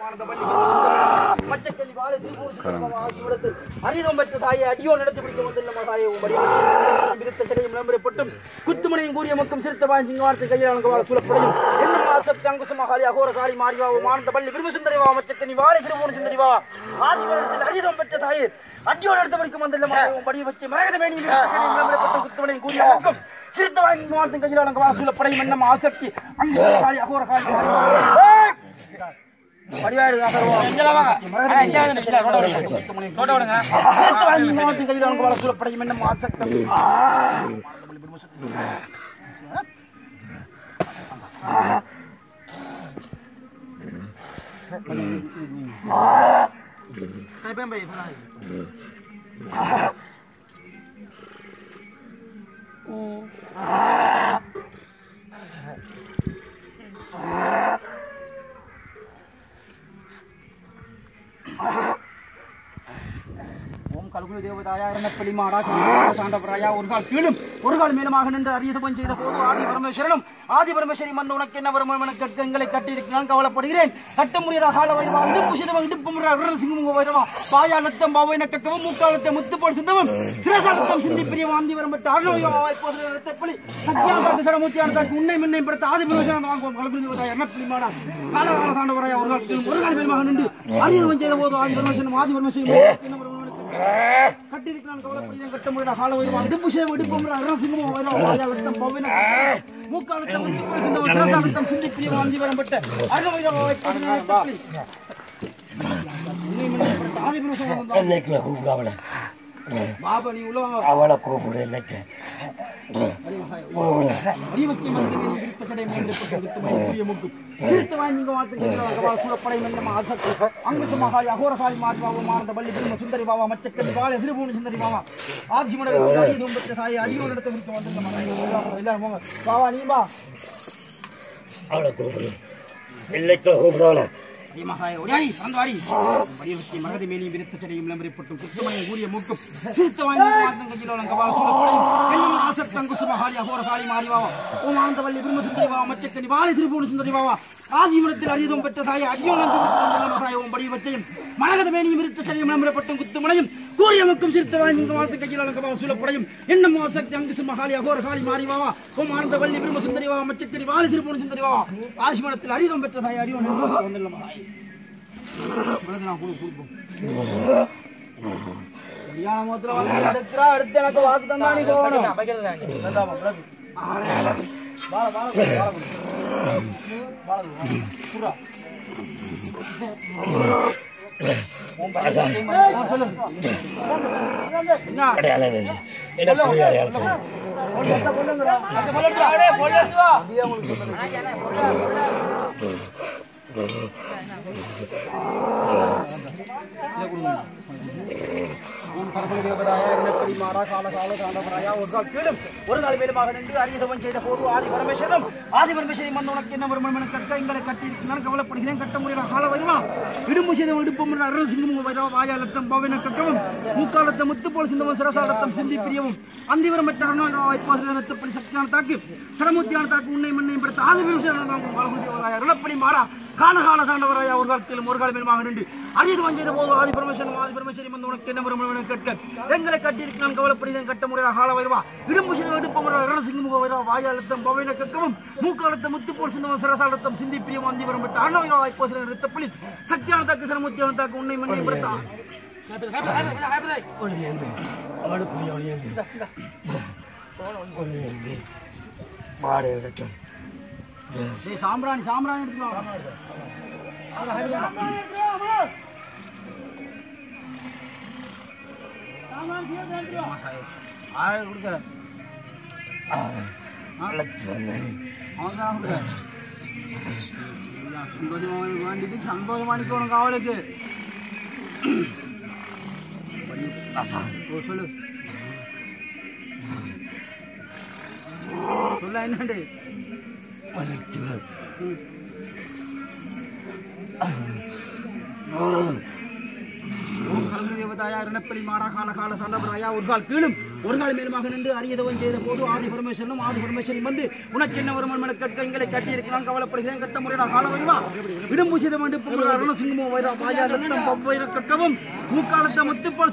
மானந்த பள்ளி மச்சக்கல்லி வாழை திருப்பூர் சித்தப்பா ஆசிவிடத்து அரிதம் பெற்ற தாயை அடியோ நடத்தி பிடிக்க வந்துள்ள தாயை உம்படி விருத்த சடையும் விளம்பரப்பட்டும் குத்துமணியும் கூறிய மக்கும் சிறுத்த வாஞ்சிங்க வார்த்தை கையாளங்க வாழ சூழப்படையும் என்ன ஆசக்தி அங்குசமா காலி அகோர காலி மாறிவாவோ மானந்த பள்ளி விரும்ப சுந்தரிவா மச்சக்கனி வாழை திருப்பூர் சுந்தரிவா ஆசிவிடத்தில் அரிதம் பெற்ற தாயை அடியோ நடத்தி பிடிக்க வந்துள்ள தாயை உம்படி வச்சு மரகத மேனி விருத்த சடையும் விளம்பரப்பட்டும் குத்துமணியும் கூறிய மக்கும் சிறுத்த வாங்கி வார்த்தை கையாளங்க வாழ சூழப்படையும் என்ன ஆசக்தி அங்குசமா காலி அகோர காலி படிவாடு கையில் என்ன ஆசக்தி ஓம் கல்குல தேவதாயா எண்ணப்பள்ளி மாடா சாண்டவராயா ஒரு கால் கீழும் ஒரு கால் மேலுமாக நின்று அரியதபம் செய்த போது ஆதி பரமேஸ்வரனும் ஆதி பரமேஸ்வரி வந்த உனக்கு என்ன வரும் எனக்கு கங்களை கட்டியிருக்கிறான் கவலைப்படுகிறேன் கட்ட முடியாத கால வைரவா இடுப்பு சிதவம் இடுப்பு முறை சிங்கம் வைரவா பாயா நத்தம் பாவை நக்கவும் முக்காலத்தை முத்து போல் சிந்தவும் சிரசாலத்தம் சிந்தி பிரிய வாந்தி வரம்பட்டு அருணோயா வாய்ப்போது ரத்தப்பள்ளி சத்தியானத்தாக்கு சடமூத்தியானத்தாக்கு உன்னை மின்னை படுத்த ஆதி பரமேஸ்வரன் வாங்குவோம் கல்குல தேவதாயா எண்ணப்பள்ளி மாடா கால கால தாண்டவராயா ஒரு கால் கீழும் ஒரு கால் மேலுமாக நின்று அரியதபம் செய்த போது ஆதி பரமேஸ்வரன் ஆதி பரமேஸ்வரி என்ன வரும் கட்டிருக்கிறான் கவலைப்படுகிறேன் கட்ட முடியாத கால வருவான் இடுப்பு சேவ இடுப்பு அரசிங்கமும் வரும் வாயாளத்தம் பவன மூக்காலத்தம் சிந்தம் சிந்தி பிரிய வாந்தி வரம்பட்ட அருண என்னைக்கு கூப்பிடு அவளை பாபா நீ உள்ள அவளை கூப்பிடு என்னைக்கு கூப்பிடு அறிவக்கி மந்திரி விருத்த சடை மேம்பட்டு விருத்த மணிய முக்கு சிறுத்த வாங்கி வார்த்தை சூழப்படை மெல்லம் ஆசக்தி அங்குச மகாளி அகோரசாலி மாத்வாவோ மாறந்த பள்ளி திரும்ப சுந்தரி பாவா மச்சக்கடி வாழ திருபூணி சுந்தரி பாவா ஆட்சிமடல் தும்பத்த சாய் அடியோடு இடத்த விருத்த வந்து எல்லாரும் போங்க பாவா நீ பா அவளை கூப்பிடு இல்லைக்கு கூப்பிடு அவளை மகாய ஒடியாடி பறந்தாடி வடிவத்தி மகதி மேனி விருத்த சடையும் விளம்பரப்பட்டும் குற்றமணியும் கூறிய மூக்கும் சிறுத்த வாங்கி மார்த்தம் கையிலோலம் கவால சூழப்படையும் என்னும் ஆசக்தி அங்குச மகாளி அகோர காளி மாறிவாவா ஓம் ஆனந்தவல்லி பிரம்ம சுந்தரி பாவா மச்சக்கனி வாழை திருபூணி சுந்தரி பாவா ஆதிமனத்தில் அரியதும் பெற்ற தாயை அடியோம் வடிவத்தையும் மரகத மேனியும் விருத்த சடையும் விளம்பரப்பட்டும் குத்துமனையும் கூறிய மக்கும் சிறுத்த வாங்கி வாழ்த்து கையிலோலம் கவால சூழப்படையும் என்னும் ஆசக்தி அங்குச மகாளி அகோர காளி மாறிவாவா ஓம் ஆனந்தவல்லி பிரம்ம சுந்தரி பாவா மச்சக்கனி வாழை திருபூணி சுந்தரி பாவா ஆதிமனத்தில் அரியதும் பெற்ற தாயை அடியோம் வந்துள்ள மகாய் கல்யாண மோத்திரம் வந்து எடுக்கிறா, எடுத்து எனக்கு வாக்கு தந்தா நீ போகணும். இந்தாம்மா, விளக்கு. வாழை, வாழை கொடு, வாழை கொடு. வாழை கொடு, வாழை. குர்ரா. ஆ, சொல்லு. என்ன? அடையாளம் இல்லை என்ன புரிய அடையாளம் பொண்ணு, பொண்ணுங்கடா. அப்படியே உங்களுக்கு சொல்லுங்க. ஓம் கரபலி தேவதாய எண்ணப்படி மாறா கால கால தாண்டவராயா ஒரு கால் கீழும் ஒரு கால் மேலுமாக நின்று அரியதவன் செய்த போது ஆதி பரமேஸ்வரம் ஆதி பரமேஸ்வரி மந்த உனக்கு என்ன வரும் என கட்ட எங்களை கட்டி நான் கவலைப்படுகிறேன் கட்ட முறையான கால வருமா இடும்பு செய்த இடுப்பும் அருள் சிங்கமும் வைரவ வாயாலத்தம் பவன கட்டவும் மூக்காலத்தை முத்து போல் சிந்தமும் சிரசாலத்தம் சிந்தி பிரியவும் அந்திவரம் பெற்ற அருணாய் வாய்ப்பாதி சக்தியான தாக்கு சரமுத்தியான தாக்கு உன்னை மண்ணையும் படுத்த ஆதி பரமேஸ்வரன் அருளப்படி மாறா கால கால தாண்டவராயா ஒரு காலத்திலும் ஒரு கால மேலுமாக நின்று அரியது வஞ்சது போது ஆதி பரமேஸ்வரன் ஆதி பரமேஸ்வரி வந்து உனக்கு என்ன வரும் என கேட்க எங்களை கட்டியிருக்கு நான் கவலைப்படுகிறேன் கட்ட முறையாக கால வருவா இடும்பு செய்த எடுப்ப ரணசிங்க முக வருவா வாயாலத்தம் பவைன கக்கவும் மூக்காலத்தம் முத்து போல் சிந்தவன் சிரசாலத்தம் சிந்தி பிரியம் அந்தி வரும் விட்டு அண்ணவையா வாய்ப்போசில ரத்தப்பள்ளி சக்தியான தாக்கு சரமுத்தியான தாக்கு உன்னை மண்ணை படுத்தா அவளுக்கு ஒளியந்து ஒளியந்து மாடு எடுக்கும் டேய் சாம்பிராணி சாம்பிராணி எடுத்துக்கலாம் ஆறு கொடுக்க அழைச்சு வந்தேன் அவன் தான் கொடுக்க சந்தோஷமா வேண்டிட்டு சந்தோஷமா நிக்கணும் காவலுக்கு ஓ, சொல்லு சொல்ல என்னண்டு அழைச்சு ஓம் கலந்து தேவதாயா ரணப்பலி மாறா கால கால சண்டபராயா ஒரு கால் கீழும் ஒரு நாள் மேலுமாக நின்று அரியதவன் செய்த போது ஆதி பரமேஸ்வரனும் ஆதி பரமேஸ்வரன் வந்து உனக்கு என்ன வருமானம் என கேட்க எங்களை கட்டி இருக்கிறான் கவலைப்படுகிறேன் கட்ட முறையான கால வருமா இடும்பு செய்த வேண்டும் சிங்கமோ வைரா வாயா ரத்தம் பவ்வைர கட்டவும் மூக்காலத்தை முத்துப்பால்